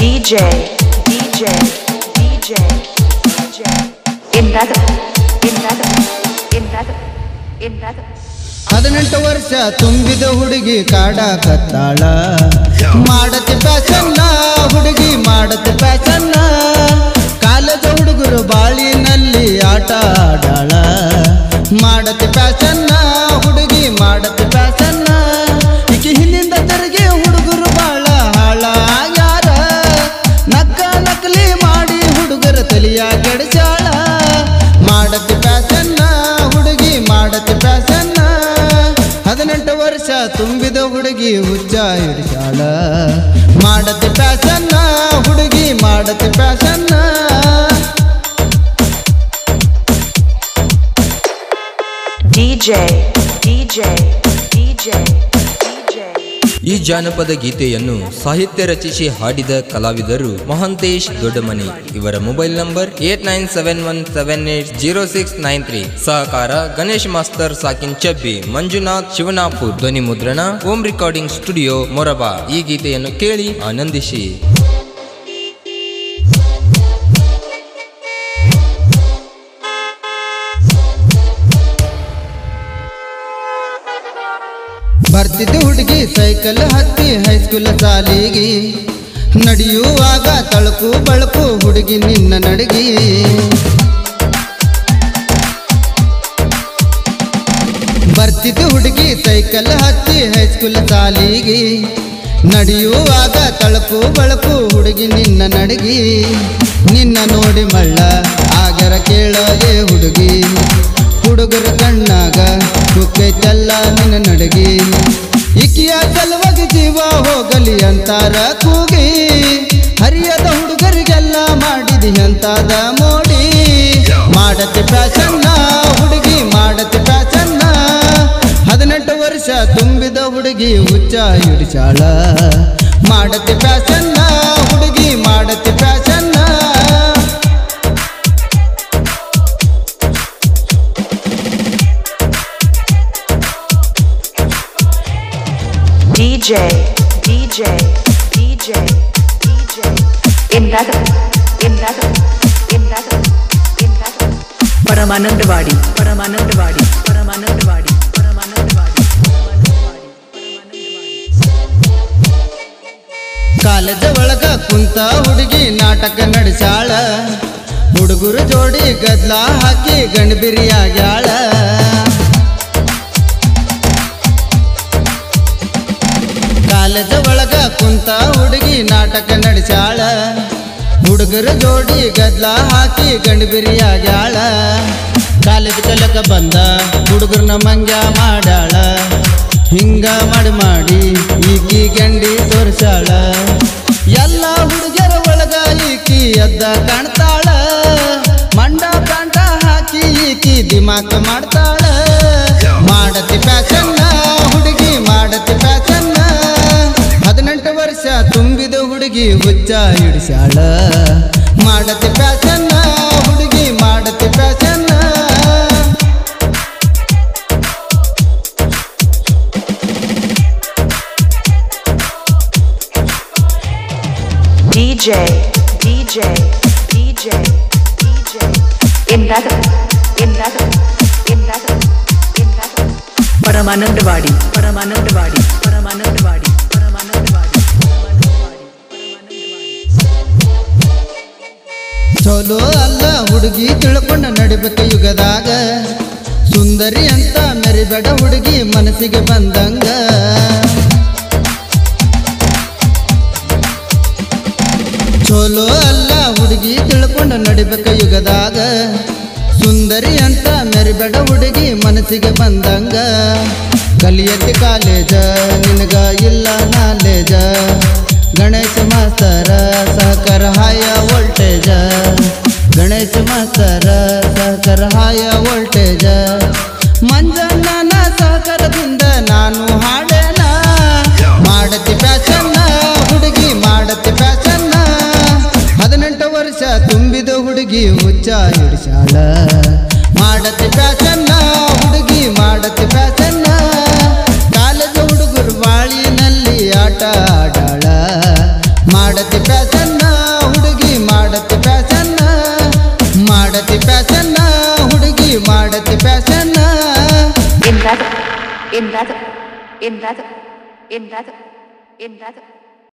DJ, DJ, DJ, DJ. Another, another, another, another. ಹದಿನೆಂಟು ವರ್ಷ ತುಂಬಿದ ಹುಡುಗಿ ಕಾಡಾಕತ್ತಾಳ ಮಾಡತಿ ಪ್ಯಾಸನ್ನ ಹುಡುಗಿ ಮಾಡತಿ ಪ್ಯಾಸನ್ನ ಕಾಲೇಜ ಹುಡುಗರು ಬಾಳಿನಲ್ಲಿ ಆಟ ಆಡಾಳ ಮಾಡತಿ ಪ್ಯಾಸನ್ನ ಹುಡುಗಿ ಮಾಡತಿ ಪ್ಯಾಸನ್ನ ಈಕಿ ಹಿಂದಿಂದ ತೆರಿಗೆ ಹುಡುಗರು ಬಾಳ ಹಾಳ ಯಾರ ನಕ್ಕ ನಕಲಿ ಮಾಡಿ ಹುಡುಗರ ತಲಿಯ ಕೆಡಿಸಾಳ ಮಾಡತಿ ಪ್ಯಾಸನ್ನ ಹುಡುಗಿ ಮಾಡತಿ ಪ್ಯಾಸನ್ನ ಹದಿನೆಂಟು ವರ್ಷ ತುಂಬಿದ ಹುಡುಗಿ ಹುಚ್ಚ ಹಿಡಿಸಾಳ ಮಾಡತಿ ಪ್ಯಾಸನ್ನ ಹುಡುಗಿ ಮಾಡತಿ ಪ್ಯಾಸನ್ನ DJ, DJ, DJ, DJ. ಈ ಜಾನಪದ ಗೀತೆಯನ್ನು ಸಾಹಿತ್ಯ ರಚಿಸಿ ಹಾಡಿದ ಕಲಾವಿದರು ಮಹಾಂತೇಶ್ ದೊಡ್ಡಮನಿ ಇವರ mobile number eight nine seven one seven eight zero six nine three ಸಹಕಾರ ಗಣೇಶ್ ಮಾಸ್ತರ್ ಸಾಕಿನ್ ಚಬ್ಬಿ ಮಂಜುನಾಥ್ ಶಿವನಾಪುರ್ ಧ್ವನಿ ಮುದ್ರಣ ಓಂ ರೆಕಾರ್ಡಿಂಗ್ ಸ್ಟುಡಿಯೋ ಮೊರಬಾ ಈ ಗೀತೆಯನ್ನು ಕೇಳಿ ಆನಂದಿಸಿ ಬರ್ತಿದ್ದ ಹುಡುಗಿ ಸೈಕಲ್ ಹತ್ತಿ ಹೈಸ್ಕೂಲ್ ಸಾಲಿಗೆ ನಡೆಯುವಾಗ ತಳಕು ಬಳಕು ಹುಡುಗಿ ನಿನ್ನ ನಡಗಿ ಬರ್ತಿದ್ದ ಹುಡುಗಿ ಸೈಕಲ್ ಹತ್ತಿ ಹೈಸ್ಕೂಲ್ ಸಾಲಿಗೆ ನಡೆಯುವಾಗ ತಳಕು ಬಳಕು ಹುಡುಗಿ ನಿನ್ನ ನಡಗಿ ನಿನ್ನ ನೋಡಿ ಮಳ್ಳ ಆಗರ ಕೇಳಲೇ ಹುಡುಗಿ ಹುಡುಗರ ಕಣ್ಣಾಗ ಕುಕ್ಕೈತಲ್ಲ ನಿನ್ನ ನಡಗಿ ಇಕಿಯ ಸಲುವಾಗಿ ಜೀವ ಹೋಗಲಿ ಅಂತಾರ ಕೂಗಿ ಹರಿಯದ ಹುಡುಗರಿಗೆಲ್ಲ ಮಾಡಿದಿ ಅಂತಾದ ಮೋಡಿ ಮಾಡತಿ ಫ್ಯಾಷನ್ನ ಹುಡುಗಿ ಮಾಡತಿ ಫ್ಯಾಷನ್ನ ಹದಿನೆಂಟು ವರ್ಷ ತುಂಬಿದ ಹುಡುಗಿ ಹುಚ್ಚ ಹಿಡಿಸಾಳ ಮಾಡತಿ ಫ್ಯಾಷನ್ನ ಹುಡುಗಿ ಮಾಡತಿ ಫ್ಯಾಷನ್ನ DJ, DJ, DJ, DJ. Another, another, another, another. Paramanandwadi Paramanandwadi Paramanandwadi Paramanandwadi Paramanandwadi ಕಾಲೇಜ ಒಳಗ ಕುಂತ ಹುಡುಗಿ ನಾಟಕ ನಡೆಸಾಳ ಹುಡುಗರು ಜೋಡಿ ಗದ್ಲ ಹಾಕಿ ಗಂಡಬಿರಿಯಾಗ್ಯಾಳ ಕಾಲೇಜ ಒಳಗ ಕುಂತ ಹುಡುಗಿ ನಾಟಕ ನಡೆಸಾಳ ಹುಡುಗರ ಜೋಡಿ ಗದ್ಲ ಹಾಕಿ ಗಂಡಬಿರಿಯಾಗ್ಯಾಳ ಕಾಲೇಜ್ ಕಲಕ ಬಂದ ಹುಡುಗರನ್ನ ಮಂಗ್ಯ ಮಾಡಾಳ ಹಿಂಗ ಮಾಡಿ ಮಾಡಿ ಈಕಿ ಗಂಡಿ ತೋರಿಸಾಳ ಎಲ್ಲ ಹುಡುಗರ ಒಳಗ ಈಕಿ ಎದ್ದ ಕಾಣ್ತಾಳ ಮಂಡ ಕಾಂಟ ಹಾಕಿ ಈಕಿ ದಿಮಾಕ ಮಾಡ್ತಾಳ ಮಾಡತಿ ಫ್ಯಾಷನ್ನ ಹುಡುಗಿ ಮಾಡತಿ ಫ್ಯಾಷನ್ನ ಹದಿನೆಂಟು ವರ್ಷ ತುಂಬಿದ ಹುಡುಗಿ ಹುಚ್ಚ ಹಿಡಿಸಾಳ ಮಾಡತಿ ಫ್ಯಾಷನ್ನ ಹುಡುಗಿ ಮಾಡತಿ ಫ್ಯಾಷನ್ನ DJ, DJ, DJ, DJ. Another, another, another, another. Paramanandwadi Paramanandwadi Paramanandwadi Paramanandwadi ಚಲೋ ಅಲ್ಲ ಹುಡುಗಿ ತಿಳ್ಕೊಂಡ ನಡಿಬೇಕ ಯುಗದಾಗ ಸುಂದರಿ ಅಂತ ಮೆರಿಬೇಡ ಹುಡುಗಿ ಮನಸ್ಸಿಗೆ ಬಂದಂಗ ಚಲೋ ಅಲ್ಲ ಹುಡುಗಿ ತಿಳ್ಕೊಂಡ ನಡಿಬೇಕ ಯುಗದಾಗ ಸುಂದರಿ ಅಂತ ಮೆರಿಬೇಡ ಹುಡುಗಿ ಮನಸ್ಸಿಗೆ ಬಂದಂಗ ಕಲಿಯತಿ ಕಾಲೇಜ ನಿನಗ ಇಲ್ಲ ನಾಲೇಜ ಗಣೇಶ ಮಾಸ್ತರ ಸಹಕಾರ ಹಾಯ ವೋಲ್ಟೇಜ ಗಣೇಶ ಮಾಸ್ತರ ಸಹಕಾರ ಹಾಯ ವೋಲ್ಟೇಜ ಮಂಜಣ್ಣನ ಸಹಕಾರದಿಂದ ನಾನು ಹಾಡೇನ ಮಾಡತಿ ಫ್ಯಾಷನ್ನ ಹುಡುಗಿ ಮಾಡತಿ ಫ್ಯಾಷನ್ನ ಹದಿನೆಂಟು ವರ್ಷ ತುಂಬಿದ ಹುಡುಗಿ ಹುಚ್ಚ ಹಿಡಿಸಾಳ ಮಾಡತಿ ಫ್ಯಾಷನ್ನ ಹುಡುಗಿ ಮಾಡತಿ ಫ್ಯಾಷನ್ನ ಕಾಲೇಜ್ ಹುಡುಗರು ಬಾಳಿನಲ್ಲಿ ಆಟ ಆಡಾಳ ಮಾಡ ಮಾಡತಿ ಪ್ಯಾಸನ್ನ ಹುಡುಗಿ ಮಾಡತಿ ಪ್ಯಾಸನ್ನ ಮಾಡತಿ ಪ್ಯಾಸನ್ನ ಹುಡುಗಿ ಮಾಡತಿ ಪ್ಯಾಸನ್ನ in that in that in that in that in that